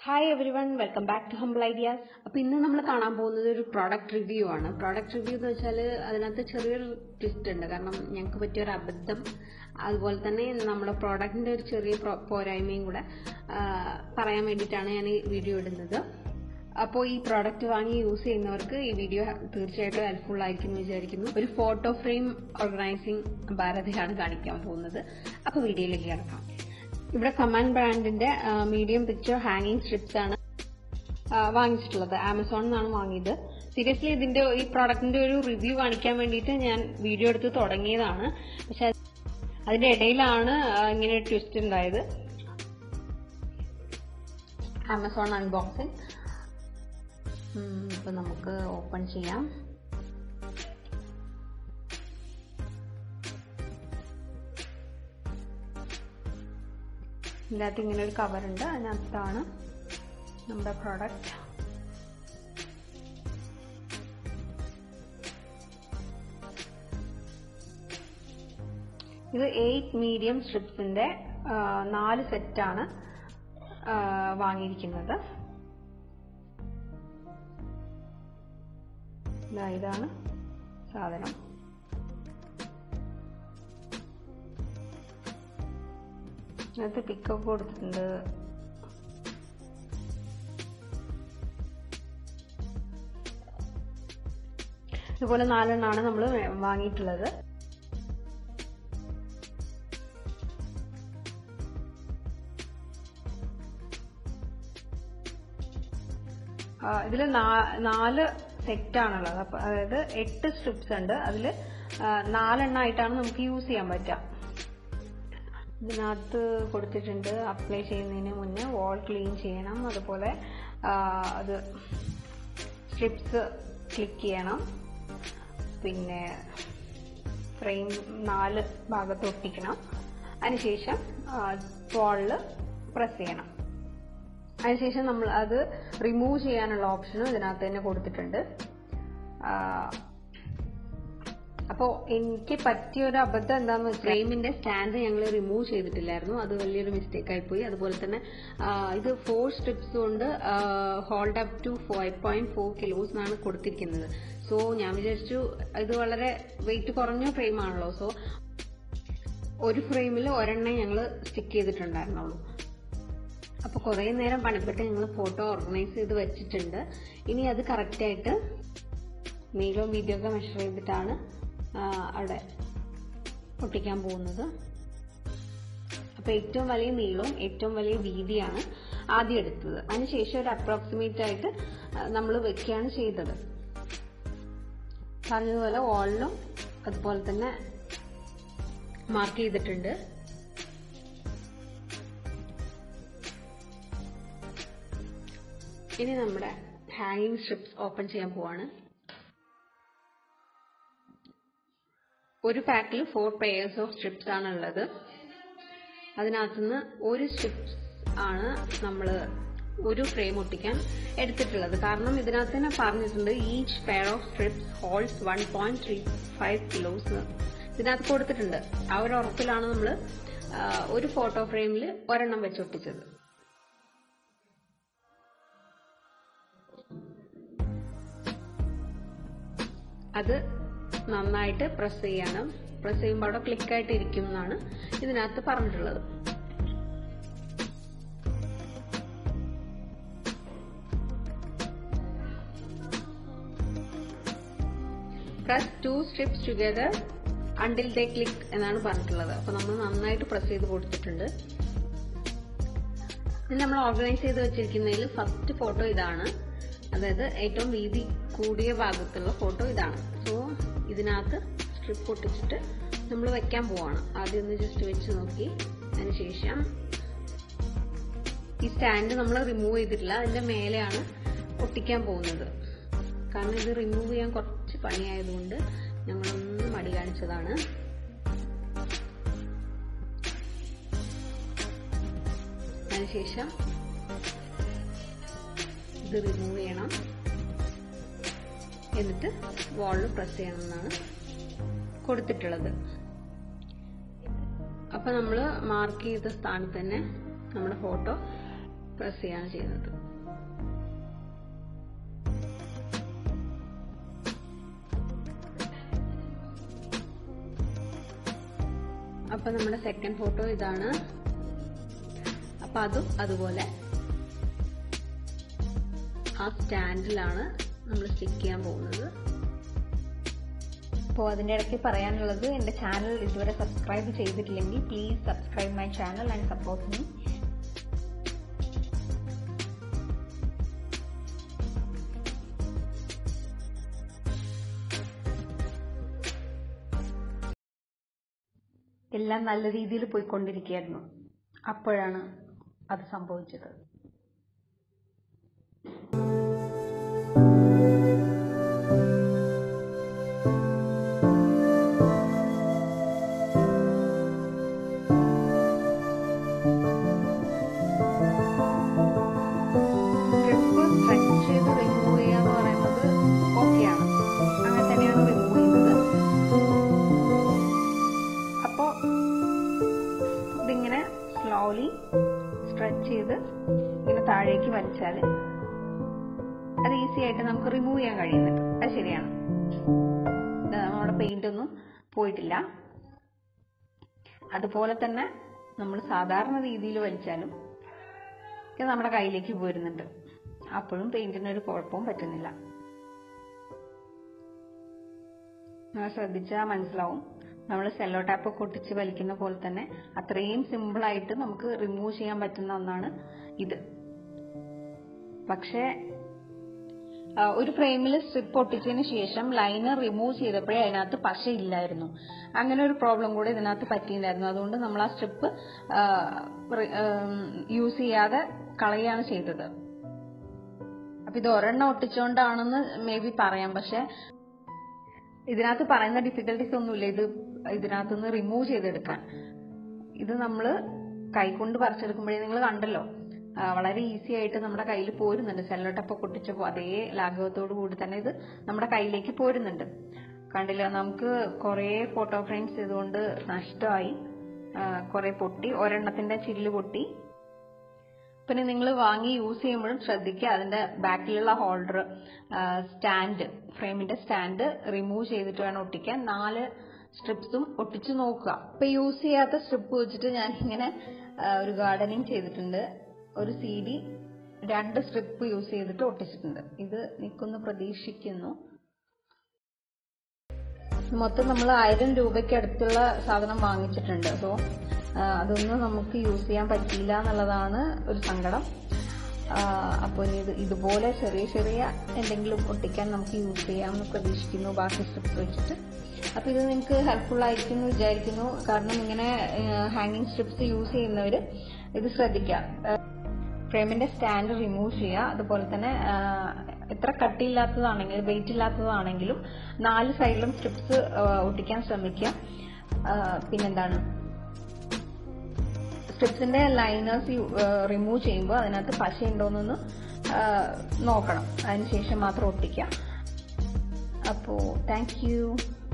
hi everyone welcome back to humble ideas അപ്പൊ ഇന്ന് നമ്മൾ കാണാൻ പോകുന്നത് ഒരു പ്രോഡക്റ്റ് റിവ്യൂ ആണ് പ്രോഡക്റ്റ് റിവ്യൂ എന്ന് വെച്ചാൽ അതിനകത്ത് ചെറിയൊരു ട്വിസ്റ്റ് ഉണ്ട് കാരണം ഞങ്ങൾക്ക് പറ്റിയ ഒരു അബദ്ധം അതുപോലെ തന്നെ നമ്മുടെ പ്രോഡക്റ്റിന്റെ ഒരു ചെറിയ പ്രോ- പോരായ്മയും കൂടെ ആ, പറയാൻ വേണ്ടിയിട്ടാണ് ഞാൻ ഈ വീഡിയോ ഇടുന്നത് അപ്പോൾ ഈ പ്രോഡക്റ്റ് വാങ്ങി യൂസ് ചെയ്യുന്നവർക്ക് ഈ വീഡിയോ തീർച്ചയായിട്ടും ഹെൽപ്ഫുൾ ആയിരിക്കും എന്ന് വിചാരിക്കുന്നു ഒരു ഫോട്ടോ ഫ്രെയിം ഓർഗനൈസിംഗ് ഭാരതിയാണ് കാണിക്കാൻ പോകുന്നത് അപ്പോൾ വീഡിയോയിലേക്ക് കിടക്കാം ഇവിടെ കമാൻഡ് ബ്രാൻഡിന്റെ മീഡിയം പിക്ചർ ഹാങ്ങിങ് സ്ട്രിപ്സ് ആണ് ആ, വാങ്ങിച്ചിട്ടുള്ളത് ആമസോണിൽ നിന്നാണ് വാങ്ങിയത് സീരിയസ്ലി ഇതിന്റെ ഈ പ്രോഡക്റ്റിന്റെ ഒരു റിവ്യൂ കാണിക്കാൻ വേണ്ടിയിട്ട് ഞാൻ വീഡിയോ എടുത്ത് തുടങ്ങിയതാണ് പക്ഷെ അതിന്റെ ഇടയിലാണ് ആ, ഇങ്ങനെ ഒരു ട്വിസ്റ്റ് ഉണ്ടായത് ആമസോൺ അൺബോക്സിംഗ് ഇപ്പൊ നമുക്ക് ഓപ്പൺ ചെയ്യാം ഇതിനകത്ത് ഇങ്ങനെ ഒരു കവർ ഉണ്ട് അതിനകത്താണ് നമ്മുടെ പ്രോഡക്റ്റ് ഇത് എയ്റ്റ് മീഡിയം സ്ട്രിപ്സിന്റെ നാല് സെറ്റാണ് വാങ്ങിയിരിക്കുന്നത് ദാ ഇതാണ് സാധനം ഇതിനകത്ത് പിക്കൊക്കെ കൊടുത്തിട്ടുണ്ട് ഇതുപോലെ നാലെണ്ണമാണ് നമ്മൾ വാങ്ങിയിട്ടുള്ളത് ഇതിൽ നാല് സെറ്റ് ആണുള്ളത് അപ്പൊ അതായത് എട്ട് സ്ട്രിപ്സ് ഉണ്ട് അതിൽ നാലെണ്ണമായിട്ടാണ് നമുക്ക് യൂസ് ചെയ്യാൻ പറ്റുക ഇതിനകത്ത് കൊടുത്തിട്ടുണ്ട് അപ്ലൈ ചെയ്യുന്നതിന് മുന്നേ വാൾ ക്ലീൻ ചെയ്യണം അതുപോലെ ആ, അത് സ്ട്രിപ്സ് ക്ലിക്ക് ചെയ്യണം പിന്നെ ഫ്രെയിം നാല് ഭാഗത്ത് ഒട്ടിക്കണം അതിനുശേഷം വാളിൽ പ്രസ് ചെയ്യണം അതിനുശേഷം നമ്മൾ അത് റിമൂവ് ചെയ്യാനുള്ള ഓപ്ഷനും ഇതിനകത്ത് തന്നെ കൊടുത്തിട്ടുണ്ട് അപ്പോൾ എനിക്ക് പറ്റിയ ഒരു അബദ്ധം എന്താണെന്ന് വെച്ചാൽ ഫ്രെയിമിന്റെ സ്റ്റാൻഡ് ഞങ്ങൾ റിമൂവ് ചെയ്തിട്ടില്ലായിരുന്നു അത് വലിയൊരു മിസ്റ്റേക്ക് ആയിപ്പോയി അതുപോലെ തന്നെ ആ, ഇത് ഫോർ സ്ട്രിപ്സ് കൊണ്ട് hold up to five point four kilos എന്നാണ് കൊടുത്തിരിക്കുന്നത് സോ ഞാൻ വിചാരിച്ചു ഇത് വളരെ വെയിറ്റ് കുറഞ്ഞ ഫ്രെയിം ആണല്ലോ സോ ഒരു ഫ്രെയിമിൽ ഒരെണ്ണേ ഞങ്ങൾ സ്റ്റിക്ക് ചെയ്തിട്ടുണ്ടായിരുന്നുള്ളൂ അപ്പൊ കുറെ നേരം പണിപ്പെട്ട് ഞങ്ങൾ ഫോട്ടോ ഓർഗനൈസ് ചെയ്ത് വെച്ചിട്ടുണ്ട് ഇനി അത് കറക്റ്റ് ആയിട്ട് നീളവും വീതിയൊക്കെ മെഷർ ചെയ്തിട്ടാണ് ആ, അവിടെ ഒട്ടിക്കാൻ പോകുന്നത് അപ്പൊ ഏറ്റവും വലിയ നീളവും ഏറ്റവും വലിയ വീതിയാണ് ആദ്യം എടുത്തത് അതിനുശേഷം ഒരു അപ്രോക്സിമേറ്റ് ആയിട്ട് നമ്മൾ വെക്കുകയാണ് ചെയ്തത് പറഞ്ഞതുപോലെ വാളിലും അതുപോലെ തന്നെ മാർക്ക് ചെയ്തിട്ടുണ്ട് ഇനി നമ്മുടെ ഹാങ്ങിങ് സ്ട്രിപ്സ് ഓപ്പൺ ചെയ്യാൻ പോവാണ് ഒരു പാക്കിൽ ഫോർ പെയേഴ്സ് ഓഫ് സ്ട്രിപ്സ് ആണ് ഉള്ളത് അതിനകത്തുനിന്ന് ഒരു സ്ട്രിപ്സ് ആണ് നമ്മൾ ഒരു ഫ്രെയിം ഒട്ടിക്കാൻ എടുത്തിട്ടുള്ളത് കാരണം ഇതിനകത്ത് തന്നെ പറഞ്ഞിട്ടുണ്ട് each pair of strips holds one point three five kilos ഇതിനകത്ത് കൊടുത്തിട്ടുണ്ട് ആ ഒരു ഉറപ്പിലാണ് നമ്മൾ ഒരു ഫോട്ടോ ഫ്രെയിമിൽ ഒരെണ്ണം വെച്ച് ഒട്ടിച്ചത് അത് നന്നായിട്ട് പ്രസ് ചെയ്യണം പ്രസ് ചെയ്യുമ്പോൾ അവിടെ ക്ലിക്ക് ആയിട്ട് ഇരിക്കും എന്നാണ് ഇതിനകത്ത് പറഞ്ഞിട്ടുള്ളത് press two strips together until they click എന്നാണ് പറഞ്ഞിട്ടുള്ളത് അപ്പൊ നമ്മൾ നന്നായിട്ട് പ്രസ് ചെയ്ത് കൊടുത്തിട്ടുണ്ട് ഇത് നമ്മൾ ഓർഗനൈസ് ചെയ്ത് വെച്ചിരിക്കുന്നതിൽ ഫസ്റ്റ് ഫോട്ടോ ഇതാണ് അതായത് ഏറ്റവും വീതി കൂടിയ ഭാഗത്തുള്ള ഫോട്ടോ ഇതാണ് സോ ഇതിനകത്ത് സ്ട്രിപ്പ് ഒട്ടിച്ചിട്ട് നമ്മൾ വെക്കാൻ പോവാണ് ആദ്യം ഒന്ന് ജസ്റ്റ് വെച്ച് നോക്കി അതിനുശേഷം ഈ സ്റ്റാൻഡ് നമ്മൾ റിമൂവ് ചെയ്തിട്ടില്ല അതിന്റെ മേലെയാണ് ഒട്ടിക്കാൻ പോകുന്നത് കാരണം ഇത് റിമൂവ് ചെയ്യാൻ കുറച്ച് പണിയായതുകൊണ്ട് ഞങ്ങളൊന്ന് മടി കാണിച്ചതാണ് അതിനുശേഷം ഇത് റിമൂവ് ചെയ്യണം എന്നിട്ട് വാളിൽ പ്രസ് ചെയ്യണം എന്നാണ് കൊടുത്തിട്ടുള്ളത് അപ്പൊ നമ്മൾ മാർക്ക് ചെയ്ത സ്ഥാനത്ത് തന്നെ നമ്മുടെ ഫോട്ടോ പ്രസ് ചെയ്യാണ് ചെയ്യുന്നത് അപ്പൊ നമ്മുടെ സെക്കൻഡ് ഫോട്ടോ ഇതാണ് അപ്പൊ അതും അതുപോലെ ആ സ്റ്റാൻഡിലാണ് നമ്മൾ സ്റ്റിക്ക് ചെയ്യാൻ പോകുന്നത് അപ്പോൾ അതിൻ്റെ ഇടയ്ക്ക് പറയാനുള്ളത് എൻ്റെ ചാനൽ ഇതുവരെ സബ്സ്ക്രൈബ് ചെയ്തിട്ടില്ലെങ്കിൽ please subscribe my channel and support me എല്ലാം നല്ല രീതിയിൽ പോയിക്കൊണ്ടിരിക്കുകയായിരുന്നു അപ്പോഴാണ് അത് സംഭവിച്ചത് സ്ട്രിപ്പ് സ്ട്രെച്ച് ചെയ്ത് റിമൂവ് ചെയ്യുക എന്ന് പറയുന്നത് ഓക്കെയാണ് അങ്ങനെ തന്നെയാണ് റിമൂവ് ചെയ്യുന്നത് അപ്പോൾ ഇതിങ്ങനെ സ്ലോലി സ്ട്രെച്ച് ചെയ്ത് ഇങ്ങനെ താഴേക്ക് വലിച്ചാൽ അത് ഈസി ആയിട്ട് നമുക്ക് റിമൂവ് ചെയ്യാൻ കഴിയുന്നുണ്ട് അത് ശരിയാണ് ഇത് നമ്മുടെ പെയിന്റ് ഒന്നും പോയിട്ടില്ല അതുപോലെ തന്നെ നമ്മൾ സാധാരണ രീതിയിൽ വലിച്ചാലും ഇത് നമ്മുടെ കയ്യിലേക്ക് പോരുന്നുണ്ട് അപ്പോഴും പെയിന്റിന് ഒരു കുഴപ്പവും പറ്റുന്നില്ല നിങ്ങൾ ശ്രദ്ധിച്ചാൽ മനസ്സിലാവും നമ്മൾ സെല്ലോ ടാപ്പ് ഒക്കെ ഒട്ടിച്ച് വലിക്കുന്ന പോലെ തന്നെ അത്രയും സിമ്പിൾ ആയിട്ട് നമുക്ക് റിമൂവ് ചെയ്യാൻ പറ്റുന്ന ഒന്നാണ് ഇത് പക്ഷേ ആ, ഒരു ഫ്രെയിമിൽ സ്ട്രിപ്പ് ഒട്ടിച്ചതിന് ശേഷം ലൈനർ റിമൂവ് ചെയ്തപ്പോഴേ അതിനകത്ത് പശ ഇല്ലായിരുന്നു അങ്ങനെ ഒരു പ്രോബ്ലം കൂടെ ഇതിനകത്ത് പറ്റിയിട്ടുണ്ടായിരുന്നു അതുകൊണ്ട് നമ്മൾ ആ സ്ട്രിപ്പ് യൂസ് ചെയ്യാതെ കളയാണ് ചെയ്തത് അപ്പൊ ഇത് ഒരെണ്ണം ഒട്ടിച്ചുകൊണ്ടാണെന്ന് മേ ബി പറയാം പക്ഷെ ഇതിനകത്ത് പറയുന്ന ഡിഫിക്കൽട്ടീസ് ഒന്നുമില്ല ഇത് ഇതിനകത്തുനിന്ന് റിമൂവ് ചെയ്തെടുക്കാൻ ഇത് നമ്മൾ കൈകൊണ്ട് പറിച്ചെടുക്കുമ്പോഴേ നിങ്ങൾ കണ്ടല്ലോ ആ, വളരെ ഈസി ആയിട്ട് നമ്മുടെ കയ്യിൽ പോരുന്നുണ്ട് സെല്ലോട്ടൊക്കെ പൊട്ടിച്ചപ്പോൾ അതേ ലാഘവത്തോടു കൂടി തന്നെ ഇത് നമ്മുടെ കയ്യിലേക്ക് പോരുന്നുണ്ട് കണ്ടില്ല നമുക്ക് കുറേ ഫോട്ടോ ഫ്രെയിംസ് ഇതുകൊണ്ട് നഷ്ടമായി കുറെ പൊട്ടി ഒരെണ്ണത്തിന്റെ ചില്ല് പൊട്ടി പിന്നെ നിങ്ങൾ വാങ്ങി യൂസ് ചെയ്യുമ്പോഴും ശ്രദ്ധിക്കുക അതിന്റെ ബാക്കിലുള്ള ഹോൾഡർ സ്റ്റാൻഡ് ഫ്രെയിമിന്റെ സ്റ്റാൻഡ് റിമൂവ് ചെയ്തിട്ട് വേണം ഒട്ടിക്കാൻ നാല് സ്ട്രിപ്സും ഒട്ടിച്ചു നോക്കുക ഇപ്പൊ യൂസ് ചെയ്യാത്ത സ്ട്രിപ്പ് വെച്ചിട്ട് ഞാൻ ഇങ്ങനെ ആ, ഒരു ഗാർഡനിങ് ചെയ്തിട്ടുണ്ട് ഒരു സി ഡി രണ്ട് സ്ട്രിപ്പ് യൂസ് ചെയ്തിട്ട് ഒട്ടിച്ചിട്ടുണ്ട് ഇത് നിൽക്കുന്നു പ്രതീക്ഷിക്കുന്നു മൊത്തം നമ്മൾ ആയിരം രൂപയ്ക്ക് അടുത്തുള്ള സാധനം വാങ്ങിച്ചിട്ടുണ്ട് സോ അതൊന്നും നമുക്ക് യൂസ് ചെയ്യാൻ പറ്റിയില്ല എന്നുള്ളതാണ് ഒരു സങ്കടം അപ്പോൾ ഇനി ഇത് ഇതുപോലെ ചെറിയ ചെറിയ എന്തെങ്കിലും ഒട്ടിക്കാൻ നമുക്ക് യൂസ് ചെയ്യാമെന്ന് പ്രതീക്ഷിക്കുന്നു ബാക്കി സ്ട്രിപ്സ് വെച്ചിട്ട് അപ്പോൾ ഇത് നിങ്ങൾക്ക് ഹെൽപ്ഫുൾ ആയിരിക്കും എന്ന് വിചാരിക്കുന്നു കാരണം ഇങ്ങനെ ഹാങ്ങിങ് സ്ട്രിപ്സ് യൂസ് ചെയ്യുന്നവർ ഇത് ശ്രദ്ധിക്കുക ഫ്രെയിമിന്റെ സ്റ്റാൻഡ് റിമൂവ് ചെയ്യുക അതുപോലെ തന്നെ ആ, എത്ര കട്ടിയില്ലാത്തതാണെങ്കിലും വെയിറ്റ് ഇല്ലാത്തതാണെങ്കിലും നാല് സൈഡിലും സ്ട്രിപ്സ് ഒട്ടിക്കാൻ ശ്രമിക്കുക ആ, പിന്നെന്താണ് സ്ട്രിപ്സിന്റെ ലൈനേഴ്സ് റിമൂവ് ചെയ്യുമ്പോൾ അതിനകത്ത് പശ ഉണ്ടോയെന്നൊന്ന് ആ, നോക്കണം അതിനുശേഷം മാത്രം ഒട്ടിക്കുക അപ്പോൾ താങ്ക് യു